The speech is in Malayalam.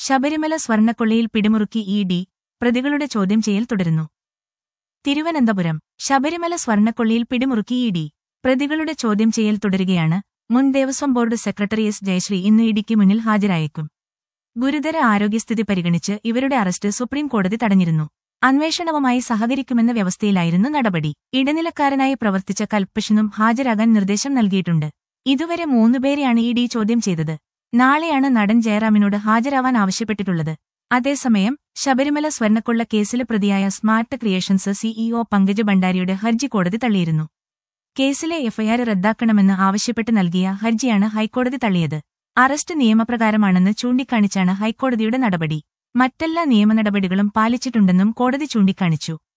ശബരിമല സ്വർണ്ണക്കൊള്ളയിൽ പിടിമുറുക്കി ഇ ഡി പ്രതികളുടെ ചോദ്യം ചെയ്യൽ തുടരുന്നു തിരുവനന്തപുരം ശബരിമല സ്വർണ്ണക്കൊള്ളിയിൽ പിടിമുറുക്കി ഇ ഡി പ്രതികളുടെ ചോദ്യം ചെയ്യൽ തുടരുകയാണ് മുൻ Devaswom board secretary S Jayashree ഇന്ന് ഇഡിക്ക് മുന്നിൽ ഹാജരായേക്കും ഗുരുതര ആരോഗ്യസ്ഥിതി പരിഗണിച്ച് ഇവരുടെ അറസ്റ്റ് സുപ്രീം കോടതി തടഞ്ഞിരുന്നു അന്വേഷണവുമായി സഹകരിക്കുമെന്ന വ്യവസ്ഥയിലായിരുന്നു നടപടി ഇടനിലക്കാരനായി പ്രവർത്തിച്ച കൽപ്പഷനും ഹാജരാകാൻ നിർദ്ദേശം നൽകിയിട്ടുണ്ട് ഇതുവരെ മൂന്നുപേരെയാണ് ഇ ഡി ചോദ്യം ചെയ്തത് നാളെയാണ് നടൻ ജയറാമിനോട് ഹാജരാവാൻ ആവശ്യപ്പെട്ടിട്ടുള്ളത് അതേസമയം ശബരിമല സ്വർണ്ണക്കൊള്ള കേസിലെ പ്രതിയായ സ്മാർട്ട് ക്രിയേഷൻസ് സിഇഒ പങ്കജ് ഭണ്ഡാരിയുടെ ഹർജി കോടതി തള്ളിയിരുന്നു കേസിലെ എഫ്ഐആർ റദ്ദാക്കണമെന്ന് ആവശ്യപ്പെട്ട് നൽകിയ ഹർജിയാണ് ഹൈക്കോടതി തള്ളിയത് അറസ്റ്റ് നിയമപ്രകാരമാണെന്ന് ചൂണ്ടിക്കാണിച്ചാണ് ഹൈക്കോടതിയുടെ നടപടി മറ്റെല്ലാ നിയമനടപടികളും പാലിച്ചിട്ടുണ്ടെന്നും കോടതി ചൂണ്ടിക്കാണിച്ചു